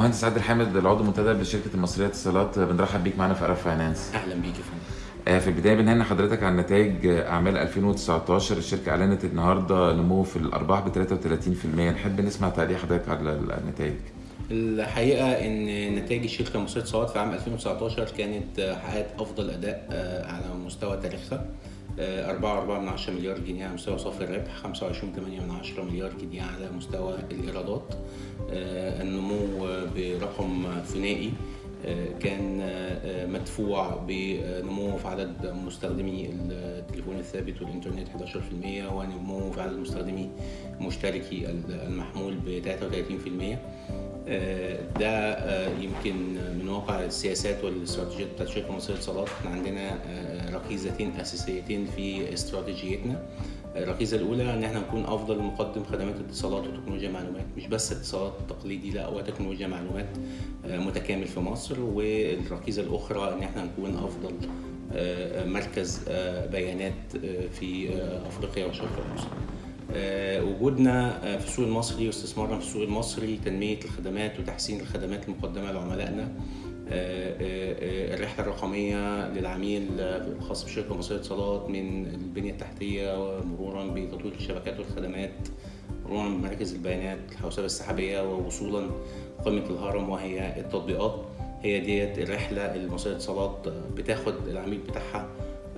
مهندس عادل حامد العضو المنتدب لشركه المصريه للاتصالات بنرحب بيك معانا في ارب فاينانس اهلا بيك يا فندم آه، في البدايه بنهني حضرتك عن نتائج اعمال 2019 الشركه اعلنت النهارده نمو في الارباح ب 33% نحب نسمع تعليق حضرتك على النتائج الحقيقه ان نتائج الشركه المصريه للاتصالات في عام 2019 كانت حققت افضل اداء آه، على مستوى تاريخها 4.4 مليار جنيه على مستوى صافي الربح 25.8 مليار جنيه على مستوى الايرادات آه، النمو برقم ثنائي آه، كان آه، مدفوع بنمو في عدد مستخدمي التليفون الثابت والإنترنت 11% ونمو في عدد مستخدمي مشتركي المحمول ب 33% ده يمكن من واقع السياسات والاستراتيجيات بتاعت شركه مصريه للاتصالات احنا عندنا ركيزتين اساسيتين في استراتيجيتنا الركيزه الاولى ان احنا نكون افضل مقدم خدمات اتصالات وتكنولوجيا معلومات مش بس اتصالات تقليدي لا هو تكنولوجيا معلومات متكامل في مصر والركيزه الاخرى ان احنا نكون افضل مركز بيانات في افريقيا والشرق الاوسط وجودنا في السوق المصري واستثمارنا في السوق المصري تنميه الخدمات وتحسين الخدمات المقدمه لعملائنا الرحله الرقميه للعميل الخاص بشركه مصريه للاتصالات من البنيه التحتيه مرورا بتطوير الشبكات والخدمات مرورا بمراكز البيانات الحوسبه السحابيه ووصولا قمه الهرم وهي التطبيقات هي ديت الرحله اللي مصريه للاتصالات بتاخد العميل بتاعها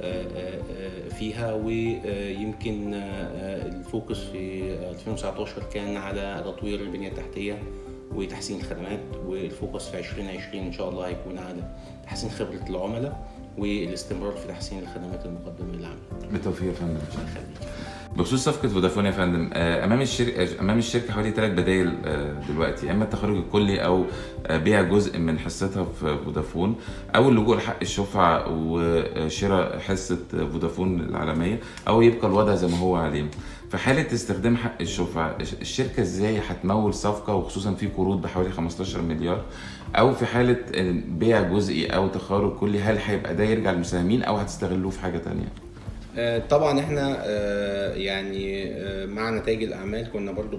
فيها ويمكن الفوكس في 2019 كان على تطوير البنيه التحتيه وتحسين الخدمات والفوكس في 2020 ان شاء الله هيكون على تحسين خبره العملاء والاستمرار في تحسين الخدمات المقدمه للعملاء. بالتوفيق يا فندم. بخصوص صفقة فودافون يا فندم امام الشركة امام الشركة حوالي ثلاث بدائل دلوقتي اما التخرج الكلي او بيع جزء من حصتها في فودافون او اللجوء لحق الشفعة وشراء حصة فودافون العالمية او يبقى الوضع زي ما هو عليه. في حالة استخدام حق الشفعة الشركة ازاي هتمول صفقة وخصوصا في قروض بحوالي 15 مليار او في حالة بيع جزئي او تخارج كلي هل هيبقى ده يرجع للمساهمين او هتستغلوه في حاجة تانية؟ طبعا احنا يعني مع نتائج الاعمال كنا برضو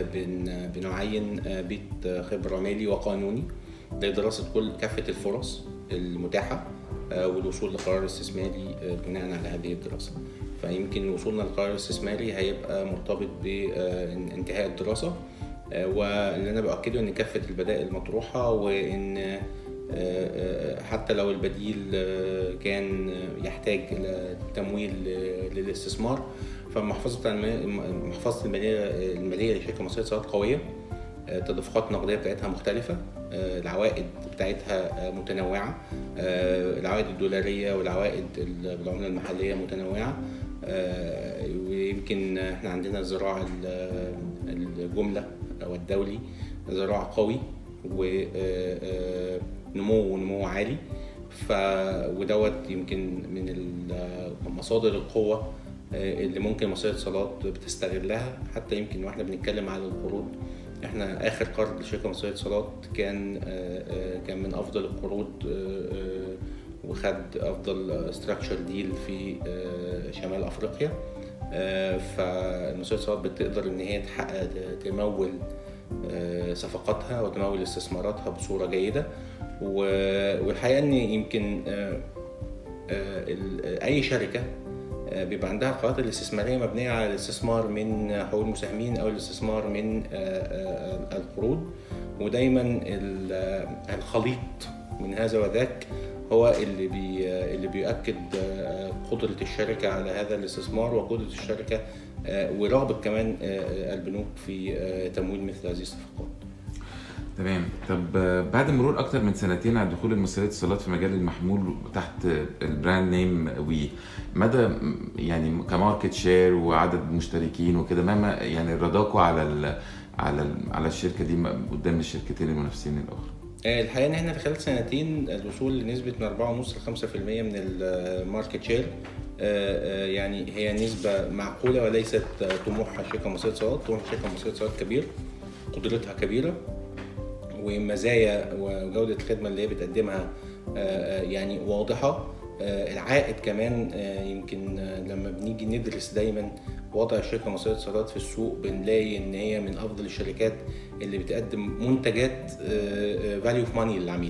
بنعين بيت خبره مالي وقانوني لدراسه كل كافه الفرص المتاحه والوصول لقرار استثماري بناء على هذه الدراسه فيمكن وصولنا للقرار الاستثماري هيبقى مرتبط بانتهاء الدراسه واللي انا باكده ان كافه البدائل مطروحه وان حتى لو البديل كان يحتاج الى تمويل للاستثمار فمحفظه محفظه الماليه الماليه لشركه مصريه للاتصالات قويه التدفقات النقديه بتاعتها مختلفه العوائد بتاعتها متنوعه العوائد الدولاريه والعوائد بالعمله المحليه متنوعه ويمكن احنا عندنا الزراعه الجمله او الدولي زراعه قوي ونمو ونمو عالي ف ودوت يمكن من مصادر القوه اللي ممكن مصرية الاتصالات بتستغلها حتى يمكن واحنا بنتكلم على القروض احنا اخر قرض لشركه مصريه للاتصالات كان كان من افضل القروض وخد افضل ستراكشر ديل في شمال افريقيا فمصريه الاتصالات بتقدر ان هي تحقق تمول صفقاتها وتمول استثماراتها بصوره جيده والحقيقه ان يمكن اي شركه بيبقى عندها القرارات الاستثماريه مبنيه على الاستثمار من حقوق المساهمين او الاستثمار من القروض ودايما الخليط من هذا وذاك هو اللي بي اللي بيؤكد قدره الشركه على هذا الاستثمار وقدره الشركه ورغبه كمان البنوك في تمويل مثل هذه الصفقات. تمام طب بعد مرور اكتر من سنتين على دخول المصرية الاتصالات في مجال المحمول تحت البراند نيم وي مدى يعني كماركت شير وعدد مشتركين وكده ما يعني رضاكوا على ال على ال على الشركه دي قدام الشركتين المنافسين الاخرى الحقيقه ان احنا في خلال سنتين الوصول لنسبه من 4.5 ل 5% من الماركت شير يعني هي نسبه معقوله وليست طموح شركه مصرية الاتصالات طموح شركه مصرية الاتصالات كبير قدرتها كبيره ومزايا وجودة الخدمة اللي هي بتقدمها يعني واضحة العائد كمان يمكن لما بنيجي ندرس دايما وضع الشركه المصريه للاتصالات في السوق بنلاقي ان هي من افضل الشركات اللي بتقدم منتجات فاليو اوف ماني للعميل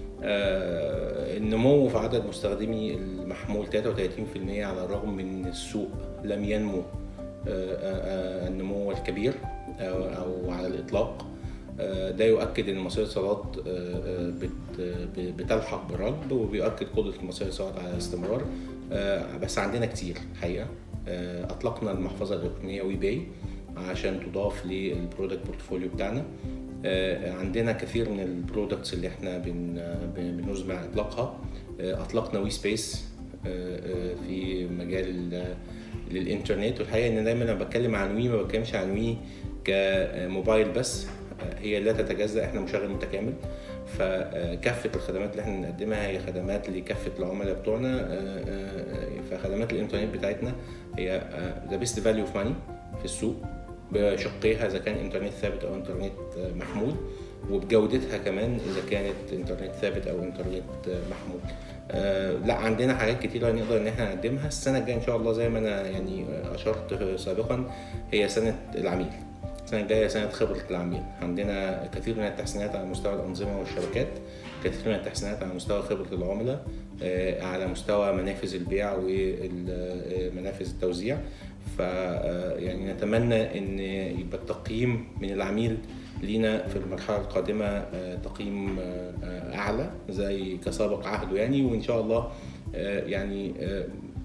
آه، النمو في عدد مستخدمي المحمول 33% على الرغم من السوق لم ينمو آه، آه، النمو الكبير او أو على الاطلاق آه، ده يؤكد ان مصرية الاتصالات آه، آه، بت- ب- بتلحق بالركب وبيؤكد قدرة مصرية الاتصالات على الاستمرار آه، بس عندنا كتير حقيقة آه، اطلقنا المحفظة الالكترونية وي باي عشان تضاف للبرودكت بورتفوليو بتاعنا آه، عندنا كثير من البرودكتس اللي احنا بن بن- بنزمع اطلاقها آه، اطلقنا وي سبيس في مجال ال- للانترنت والحقيقه ان دايما لما بتكلم عن وي ما بتكلمش عن وي كموبايل بس آه، هي لا تتجزا احنا مشغل متكامل فكافه الخدمات اللي احنا بنقدمها هي خدمات لكافه العملاء بتوعنا آه، آه، فخدمات الانترنت بتاعتنا هي ذا بيست فاليو اوف ماني في السوق بشقيها اذا كان انترنت ثابت او انترنت آه، محمول وبجودتها كمان اذا كانت انترنت ثابت او انترنت آه، محمول آه، لا عندنا حاجات كتيرة نقدر ان احنا نقدمها السنة الجاية ان شاء الله زي ما انا يعني اشرت سابقا هي سنة العميل السنة الجاية سنة خبرة العميل عندنا كثير من التحسينات على مستوى الأنظمة والشبكات كثير من التحسينات على مستوى خبرة العملاء آه، على مستوى منافذ البيع ومنافذ التوزيع ف آه، يعني نتمنى ان يبقى التقييم من العميل لينا في المرحلة القادمة آه، تقييم آه، آه، أعلى زي كسابق عهده يعني وإن شاء الله آه، يعني آه،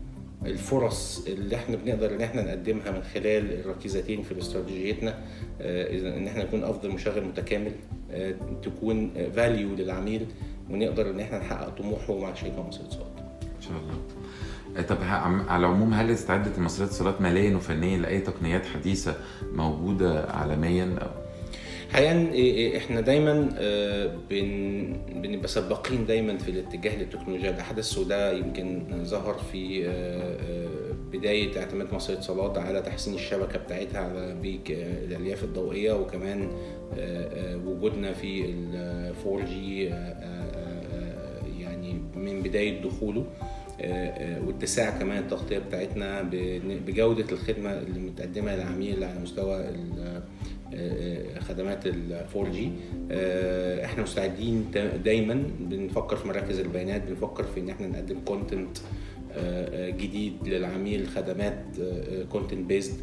الفرص اللي احنا بنقدر ان احنا نقدمها من خلال الركيزتين في استراتيجيتنا آه، اذا ان احنا نكون افضل مشغل متكامل آه، تكون فاليو للعميل ونقدر ان احنا نحقق طموحه مع شركه مصر للاتصالات. ان شاء الله آه، طب ه- عم- على العموم هل استعدت مصرية الاتصالات ماليا وفنيا لأي تقنيات حديثة موجودة عالميا أو حقيقة إيه- احنا دايما آه، بن بنبقى سباقين دايما في الاتجاه للتكنولوجيا الاحدث وده يمكن ظهر في آه، آه، بداية اعتماد مصر الاتصالات على تحسين الشبكة بتاعتها على بيك آه، الألياف الضوئية وكمان آه، آه، وجودنا في ال 4G آه، آه، آه، يعني من بداية دخوله آه، آه، واتساع كمان التغطية بتاعتنا بن- بجودة الخدمة اللي متقدمة للعميل على مستوى ال- آه، خدمات ال 4G آه، احنا مستعدين دا- دايما بنفكر في مراكز البيانات بنفكر في ان احنا نقدم كونتنت جديد للعميل خدمات كونتنت بيزد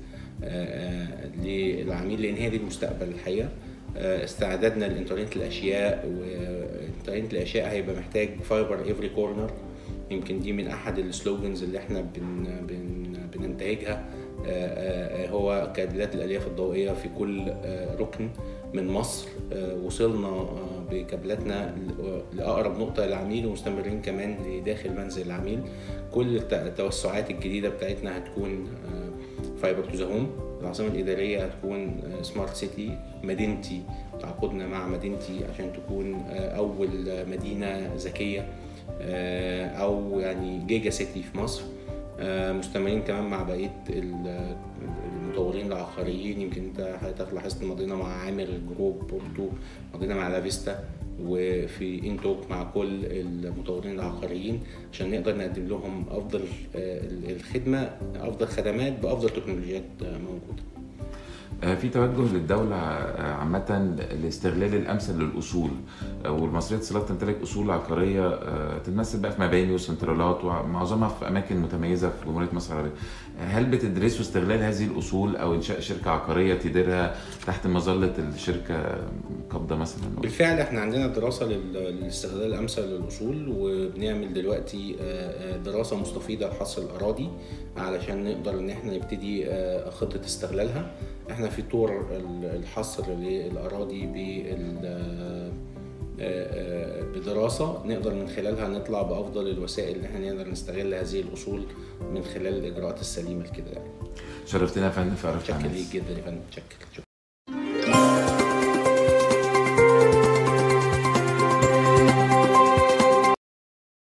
للعميل لان هي دي المستقبل الحقيقه آه، استعدادنا لانترنت الاشياء وانترنت الاشياء هيبقى محتاج فايبر افري كورنر يمكن دي من احد السلوجنز اللي احنا بن بن بننتهجها آه، آه، هو كابلات الالياف الضوئيه في كل آه، ركن من مصر آه، وصلنا آه، بكابلاتنا ل- لاقرب نقطه للعميل ومستمرين كمان لداخل منزل العميل كل الت- التوسعات الجديده بتاعتنا هتكون فايبر تو ذا هوم العاصمه الاداريه هتكون سمارت سيتي مدينتي تعاقدنا مع مدينتي عشان تكون آه، اول مدينه ذكيه آه، او يعني جيجا سيتي في مصر آه، مستمرين كمان مع بقيه ال- المطورين العقاريين يمكن انت حضرتك لاحظت مضينا مع عامر جروب بورتو مضينا مع لافيستا وفي انتوك مع كل المطورين العقاريين عشان نقدر نقدم لهم افضل آه، الخدمه افضل خدمات بافضل تكنولوجيات آه، موجوده آه، في توجه للدولة آه، عامة لاستغلال الأمثل للأصول آه، والمصرية الاتصالات تمتلك أصول عقارية آه، تتمثل بقى في مباني وسنترالات ومعظمها في أماكن متميزة في جمهورية مصر العربية هل بتدرسوا استغلال هذه الأصول أو إنشاء شركة عقارية تديرها تحت مظلة الشركة قبضة مثلا بالفعل احنا عندنا دراسة لل- للاستغلال الأمثل للأصول وبنعمل دلوقتي آه، آه، دراسة مستفيضة لحصر الأراضي علشان نقدر إن احنا نبتدي آه، خطة استغلالها احنا في طور ال- الحصر للأراضي بال آه، آه، بدراسة نقدر من خلالها نطلع بأفضل الوسائل اللي احنا نقدر نستغل هذه الأصول من خلال الإجراءات السليمة كده يعني شرفتنا يا فندم في عرفت شكرا عن ليك جدا يا فندم شكرا